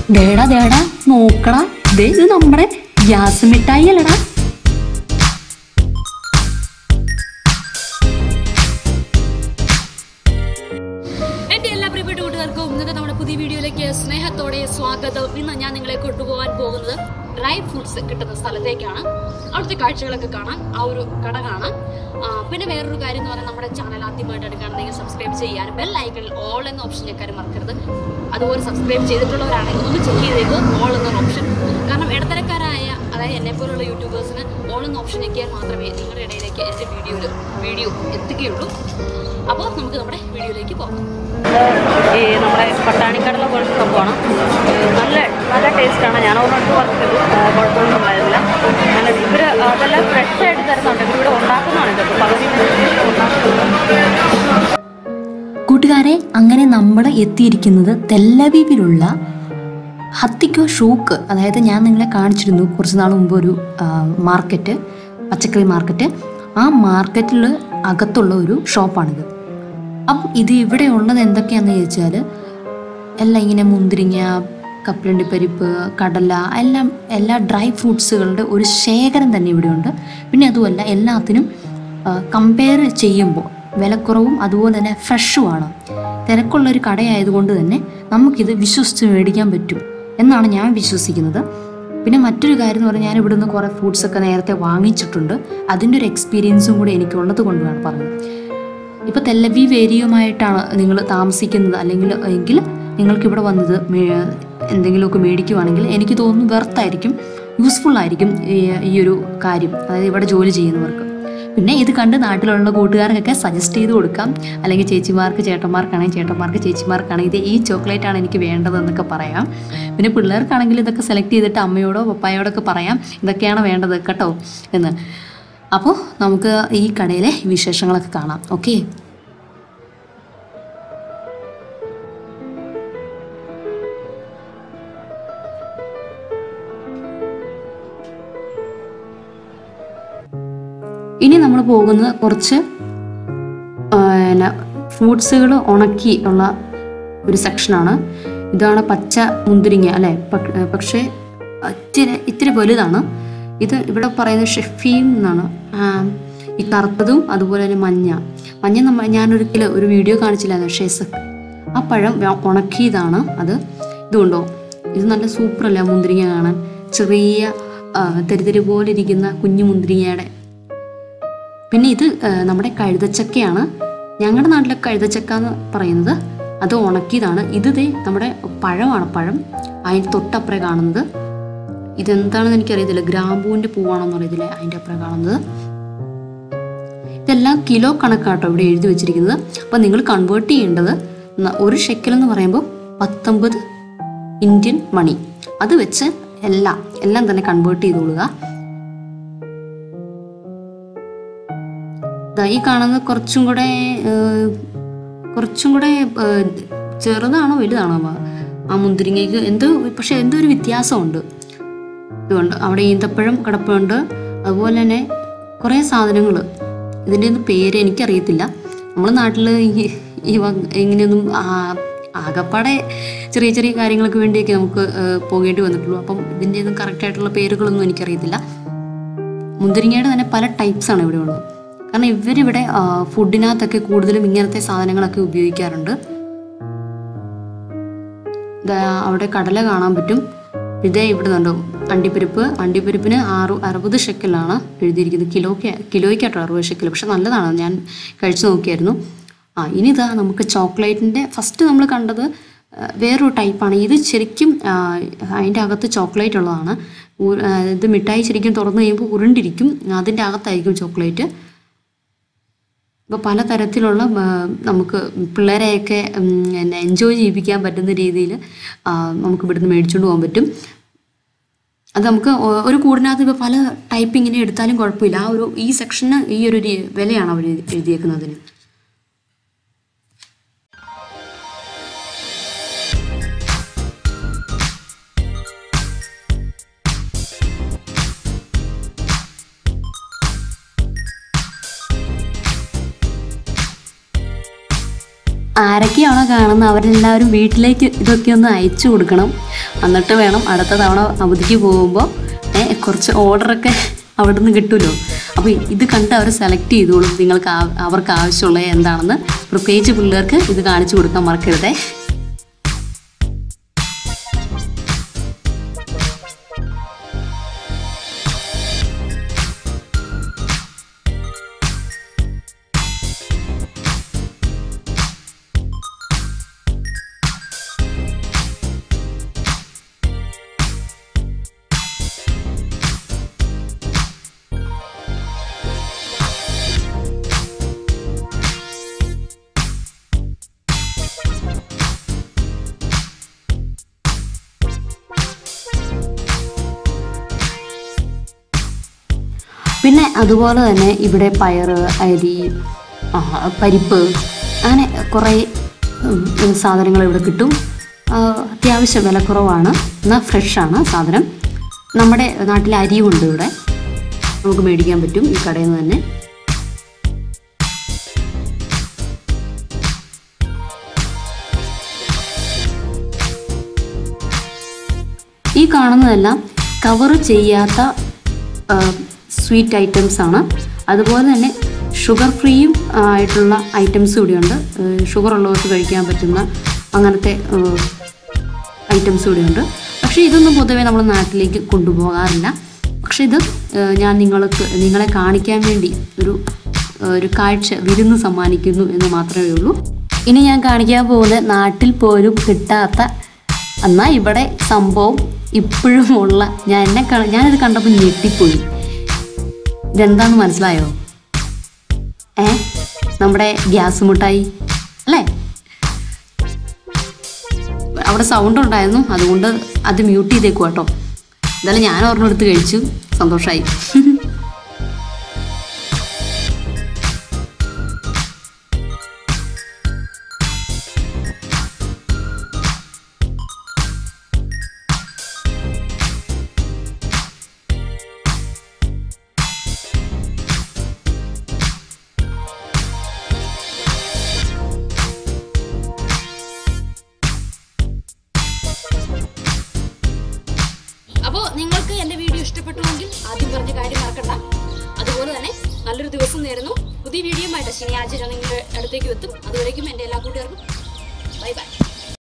ദേടാ ദേടാ നോക്കടാ ദേ ഇത് നമ്മുടെ ഗ്യാസ് മിഠായി അല്ലടാ എന്റെ എല്ലാ പ്രിയപ്പെട്ട കൂട്ടുകാർക്കും ഇന്നത്തെ നമ്മുടെ പുതിയ വീഡിയോയിലേക്ക് സ്നേഹത്തോടെ സ്വാഗതം ഇന്ന് ഞാൻ നിങ്ങളെ കൊണ്ടുപോകാൻ പോകുന്നത് ഡ്രൈ ഫ്രൂട്ട്സ് കിട്ടുന്ന സ്ഥലത്തേക്കാണ് അവിടുത്തെ കാഴ്ചകളൊക്കെ കാണാം ആ ഒരു കട കാണാം ആ, പിന്നെ വേറൊരു കാര്യം എന്ന് പറഞ്ഞാൽ നമ്മുടെ ചാനൽ ആദ്യമായിട്ടാണ് കാണുന്നതെങ്കിൽ സബ്സ്ക്രൈബ് ചെയ്യാനും ബെൽ ഐക്കണിൽ ഓൾ എന്ന ഓപ്ഷൻ ഞെക്കാനും മറക്കരുത് അതുപോലെ സബ്സ്ക്രൈബ് ചെയ്തിട്ടുള്ളവരാണെങ്കിൽ ഒന്ന് ചെക്ക് ചെയ്തേക്ക് ഓൾ എന്ന ഓപ്ഷൻ കാരണം ഇടത്തരക്കാരായ അതായത് എന്നെ പോലുള്ള യൂട്യൂബേഴ്സിന് ഓൾ എന്ന ഓപ്ഷൻ ഞെക്കിയാൽ മാത്രമേ നിങ്ങളുടെ ഇടയിലേക്ക് എൻ്റെ വീഡിയോയിൽ വീഡിയോ എത്തുകയുള്ളൂ അപ്പോൾ നമുക്ക് നമ്മുടെ വീഡിയോയിലേക്ക് പോകാം ഈ നമ്മുടെ പട്ടാണിക്കടല പോലത്തെ സംഭവമാണ് നല്ല നല്ല ടേസ്റ്റാണ് ഞാൻ ഒരിടത്ത് പറഞ്ഞത് കുഴപ്പമൊന്നും ഉണ്ടായിരുന്നില്ല നല്ല ഇവർ അതെല്ലാം ഫ്രഷ് ആയിട്ട് തരുന്നുണ്ട് ഇവരിവിടെ ഉണ്ടാക്കുന്നതാണ് ഇതൊക്കെ പകുതി ഉണ്ടാക്കുന്നത് കൂട്ടുകാരെ അങ്ങനെ നമ്മൾ എത്തിയിരിക്കുന്നത് തെല്ലവീവിലുള്ള ഹത്തിക്കോ ഷൂക്ക് അതായത് ഞാൻ നിങ്ങളെ കാണിച്ചിരുന്നു കുറച്ച് നാൾ മുമ്പ് ഒരു ആ, മാർക്കറ്റ് പച്ചക്കറി മാർക്കറ്റ് ആ മാർക്കറ്റിൽ അകത്തുള്ള ഒരു ഷോപ്പാണിത് അപ്പം ഇത് ഇവിടെ ഉള്ളത് എന്തൊക്കെയാണെന്ന് ചോദിച്ചാൽ എല്ലാം ഇങ്ങനെ മുന്തിരിങ്ങ കപ്പലണ്ടി പരിപ്പ് കടല എല്ലാം എല്ലാ ഡ്രൈ ഫ്രൂട്ട്സുകളുടെ ഒരു ശേഖരം തന്നെ ഇവിടെയുണ്ട് പിന്നെ അതുമല്ല എല്ലാത്തിനും കമ്പയർ ചെയ്യുമ്പോൾ വിലക്കുറവും അതുപോലെ തന്നെ ഫ്രഷുമാണ് തിരക്കുള്ള ഒരു കടയായതുകൊണ്ട് തന്നെ നമുക്കിത് വിശ്വസിച്ച് മേടിക്കാൻ പറ്റും എന്നാണ് ഞാൻ വിശ്വസിക്കുന്നത് പിന്നെ മറ്റൊരു കാര്യം എന്ന് പറഞ്ഞാൽ ഞാൻ ഇവിടുന്ന് കുറേ ഫ്രൂട്ട്സ് ഒക്കെ നേരത്തെ വാങ്ങിച്ചിട്ടുണ്ട് അതിൻ്റെ ഒരു എക്സ്പീരിയൻസും കൂടെ എനിക്കുള്ളത് കൊണ്ടാണ് പറഞ്ഞത് ഇപ്പോൾ തെല്ലവീവ് ഏരിയയുമായിട്ടാണ് നിങ്ങൾ താമസിക്കുന്നത് അല്ലെങ്കിൽ എങ്കിൽ നിങ്ങൾക്ക് ഇവിടെ വന്നത് മേ- എന്തെങ്കിലുമൊക്കെ മേടിക്കുവാണെങ്കിൽ എനിക്ക് തോന്നുന്നു വെർത്തായിരിക്കും യൂസ്ഫുൾ ആയിരിക്കും ഈ- ഈ ഒരു കാര്യം അതായത് ഇവിടെ ജോലി ചെയ്യുന്നവർക്ക് പിന്നെ ഇത് കണ്ട് നാട്ടിലുള്ള കൂട്ടുകാർക്കൊക്കെ സജസ്റ്റ് ചെയ്ത് കൊടുക്കാം അല്ലെങ്കിൽ ചേച്ചിമാർക്ക് ചേട്ടന്മാർക്കാണെങ്കിൽ ചേട്ടന്മാർക്ക് ചേച്ചിമാർക്കാണെങ്കിൽ ഇത് ഈ ചോക്ലേറ്റ് ആണ് എനിക്ക് വേണ്ടതെന്നൊക്കെ പറയാം പിന്നെ പിള്ളേർക്കാണെങ്കിൽ ഇതൊക്കെ സെലക്ട് ചെയ്തിട്ട് അമ്മയോടോ പപ്പായോടോ ഒക്കെ പറയാം ഇതൊക്കെയാണ് വേണ്ടത് കേട്ടോ എന്ന് അപ്പോൾ നമുക്ക് ഈ കടയിലെ വിശേഷങ്ങളൊക്കെ കാണാം ഓക്കെ ഇനി നമ്മൾ പോകുന്നത് കുറച്ച് ഫ്രൂട്ട്സുകൾ ഉണക്കി ഉള്ള ഒരു സെക്ഷനാണ് ഇതാണ് പച്ച മുന്തിരിങ്ങ അല്ലേ പ- പക്ഷേ ഇത്തിരി ഇത്തിരി വലുതാണ് ഇത് ഇവിടെ പറയുന്നത് ഷെഫീം എന്നാണ് ആ, ഈ കറുത്തതും അതുപോലെ തന്നെ മഞ്ഞ മഞ്ഞ നമ്മ ഞാനൊരിക്കലും ഒരു വീഡിയോ കാണിച്ചില്ലായിരുന്നു ഷെസക് ആ പഴം വ- ഉണക്കിയതാണ് അത് ഇതുകൊണ്ടോ ഇത് നല്ല സൂപ്പറല്ലേ ആ മുന്തിരിങ്ങ കാണാൻ ചെറിയ ആ, തരിതരി പോലെ ഇരിക്കുന്ന കുഞ്ഞു മുന്തിരിങ്ങയുടെ പിന്നെ ഇത് ആ, നമ്മുടെ കഴുതച്ചക്കയാണ് ഞങ്ങളുടെ നാട്ടിലെ കഴുതച്ചക്ക എന്ന് പറയുന്നത് അത് ഉണക്കിയതാണ് ഇത് ദേ നമ്മുടെ പഴമാണ് പഴം അതിന് തൊട്ടപ്പുറം കാണുന്നത് ഇതെന്താണെന്ന് എനിക്കറിയത്തില്ല ഗ്രാമ്പൂവിൻ്റെ പൂവാണെന്ന് അറിയത്തില്ല അതിൻ്റെ അപ്പുറം കാണുന്നത് ഇതെല്ലാം കിലോ കണക്കാട്ടോ ഇവിടെ എഴുതി വെച്ചിരിക്കുന്നത് അപ്പം നിങ്ങൾ കൺവേർട്ട് ചെയ്യേണ്ടത് ന- ഒരു ഷെക്കൽ എന്ന് പറയുമ്പോൾ പത്തൊമ്പത് ഇന്ത്യൻ മണി അത് വെച്ച് എല്ലാം എല്ലാം തന്നെ കൺവേർട്ട് ചെയ്തോളുക ദാ ഈ കാണുന്നത് കുറച്ചും കൂടെ ഏഹ്, കുറച്ചും കൂടെ ഏഹ്, ചെറുതാണോ വലുതാണോ ആ- ആ മുന്തിരിങ്ങയ്ക്ക് എന്തോ പക്ഷെ എന്തോ ഒരു വ്യത്യാസമുണ്ട് ഇതുകൊണ്ട് അവിടെ ഈന്തപ്പഴം കിടപ്പുണ്ട് അതുപോലെ തന്നെ കുറേ സാധനങ്ങൾ ഇതിൻ്റെ ഒന്നും പേര് എനിക്കറിയത്തില്ല നമ്മുടെ നാട്ടിൽ ഈ ഈ വക- ഇങ്ങനെയൊന്നും ആ- ആകപ്പാടെ ചെറിയ ചെറിയ കാര്യങ്ങൾക്ക് വേണ്ടിയൊക്കെ നമുക്ക് ഏഹ്, പോകേണ്ടി വന്നിട്ടുള്ളൂ അപ്പം ഇതിൻ്റെ ഒന്നും കറക്റ്റായിട്ടുള്ള പേരുകളൊന്നും എനിക്കറിയത്തില്ല മുന്തിരിങ്ങയുടെ തന്നെ പല ടൈപ്സ് ആണ് ഇവിടെ ഉള്ളത് കാരണം ഇവരിവിടെ ആ, ഫുഡിനകത്തൊക്കെ കൂടുതലും ഇങ്ങനത്തെ സാധനങ്ങളൊക്കെ ഉപയോഗിക്കാറുണ്ട് ദാ അവിടെ കടല കാണാൻ പറ്റും ഇതേ ഇവിടെ നിന്നുണ്ടോ അണ്ടിപ്പരിപ്പ് അണ്ടിപ്പരിപ്പിന് ആറ് അറുപത് ഷെക്കലാണ് എഴുതിയിരിക്കുന്നത് കിലോയ്ക്ക് കിലോയ്ക്കാട്ടോ അറുപത് ഷെക്കൽ പക്ഷെ നല്ലതാണ് ഞാൻ കഴിച്ചു നോക്കിയായിരുന്നു ആ ഇനി ഇതാ നമുക്ക് ചോക്ലേറ്റിൻ്റെ ഫസ്റ്റ് നമ്മൾ കണ്ടത് ആ, വേറൊരു ടൈപ്പാണ് ഇത് ശരിക്കും ആ, അതിൻ്റെ അകത്ത് ചോക്ലേറ്റ് ഉള്ളതാണ് ഉ- ആ, ഇത് മിഠായി ശരിക്കും തുറന്നു കഴിയുമ്പോൾ ഉരുണ്ടിരിക്കും അതിൻ്റെ അകത്തായിരിക്കും ചോക്ലേറ്റ് ഇപ്പോൾ പലതരത്തിലുള്ള ആ, നമുക്ക് പിള്ളേരെയൊക്കെ ഉം, പിന്നെ എൻജോയ് ചെയ്യിപ്പിക്കാൻ പറ്റുന്ന രീതിയിൽ നമുക്ക് ഇവിടുന്ന് മേടിച്ചുകൊണ്ട് പോകാൻ പറ്റും അത് നമുക്ക് ഒ- ഒരു കൂടിനകത്ത് ഇപ്പോൾ പല ടൈപ്പ് ഇങ്ങനെ എടുത്താലും കുഴപ്പമില്ല ആ ഒരു ഈ സെക്ഷന് ഈ ഒരു രീ- വിലയാണ് അവർ എഴുതിയേക്കുന്നതിന് ആരൊക്കെയാണോ കാണുന്നത് അവരെല്ലാവരും വീട്ടിലേക്ക് ഇതൊക്കെ ഒന്ന് അയച്ചു കൊടുക്കണം എന്നിട്ട് വേണം അടുത്ത തവണ അവധിക്ക് പോകുമ്പോൾ ഏ, കുറച്ച് ഓർഡറൊക്കെ അവിടെ നിന്ന് കിട്ടുമല്ലോ അപ്പോൾ ഇത് കണ്ട് അവർ സെലക്ട് ചെയ്തോളും നിങ്ങൾക്ക് ആ- അവർക്ക് ആവശ്യമുള്ളത് എന്താണെന്ന് പ്രത്യേകിച്ച് പിള്ളേർക്ക് ഇത് കാണിച്ചു കൊടുക്കാൻ മറക്കരുതേ പിന്നെ അതുപോലെ തന്നെ ഇവിടെ പയറ് അരി ആ, പരിപ്പ് അങ്ങനെ കുറേ ഉം, സാധനങ്ങൾ ഇവിടെ കിട്ടും ആ, അത്യാവശ്യം വിലക്കുറവാണ് എന്നാൽ ഫ്രഷാണ് സാധനം നമ്മുടെ നാട്ടിലെ അരിയുണ്ട് ഇവിടെ നമുക്ക് മേടിക്കാൻ പറ്റും ഈ കടയിൽ നിന്ന് തന്നെ ഈ കാണുന്നതെല്ലാം കവർ ചെയ്യാത്ത സ്വീറ്റ് ഐറ്റംസ് ആണ് അതുപോലെ തന്നെ ഷുഗർ ഫ്രീയും ആയിട്ടുള്ള ഐറ്റംസ് കൂടിയുണ്ട് ഷുഗർ ഉള്ളവർക്ക് കഴിക്കാൻ പറ്റുന്ന അങ്ങനത്തെ ഐറ്റംസ് കൂടിയുണ്ട് പക്ഷേ ഇതൊന്നും പൊതുവെ നമ്മൾ നാട്ടിലേക്ക് കൊണ്ടുപോകാറില്ല പക്ഷേ ഇത് ഏഹ്, ഞാൻ നിങ്ങൾക്ക് നിങ്ങളെ കാണിക്കാൻ വേണ്ടി ഒരു ഏഹ്, ഒരു കാഴ്ച വിരുന്ന് സമ്മാനിക്കുന്നു എന്ന് മാത്രമേ ഉള്ളൂ ഇനി ഞാൻ കാണിക്കാൻ പോകുന്നത് നാട്ടിൽ പോലും കിട്ടാത്ത എന്നാൽ ഇവിടെ സംഭവം ഇപ്പോഴും ഉള്ള ഞാൻ എന്നെ ക- ഞാനിത് കണ്ടപ്പോൾ ഞെട്ടിപ്പോയി ഇതെന്താന്ന് മനസ്സിലായോ ഏ നമ്മുടെ ഗ്യാസ് മുട്ടായി അല്ലേ അവിടെ സൗണ്ട് ഉണ്ടായിരുന്നു അതുകൊണ്ട് അത് മ്യൂട്ട് ചെയ്തേക്കും കേട്ടോ എന്തായാലും ഞാൻ ഒരെണ്ണം എടുത്ത് കഴിച്ചു സന്തോഷമായി അപ്പോൾ നിങ്ങൾക്ക് എൻ്റെ വീഡിയോ ഇഷ്ടപ്പെട്ടുവെങ്കിൽ ആദ്യം പറഞ്ഞ കാര്യം മറക്കണ്ട അതുപോലെ തന്നെ നല്ലൊരു ദിവസം നേരുന്നു പുതിയ വീഡിയോ ആയിട്ട് ശനിയാഴ്ച ഞാൻ നിങ്ങളുടെ അടുത്തേക്ക് എത്തും അതുവരേക്കും എൻ്റെ എല്ലാ കൂട്ടുകാർക്കും ബൈ ബൈ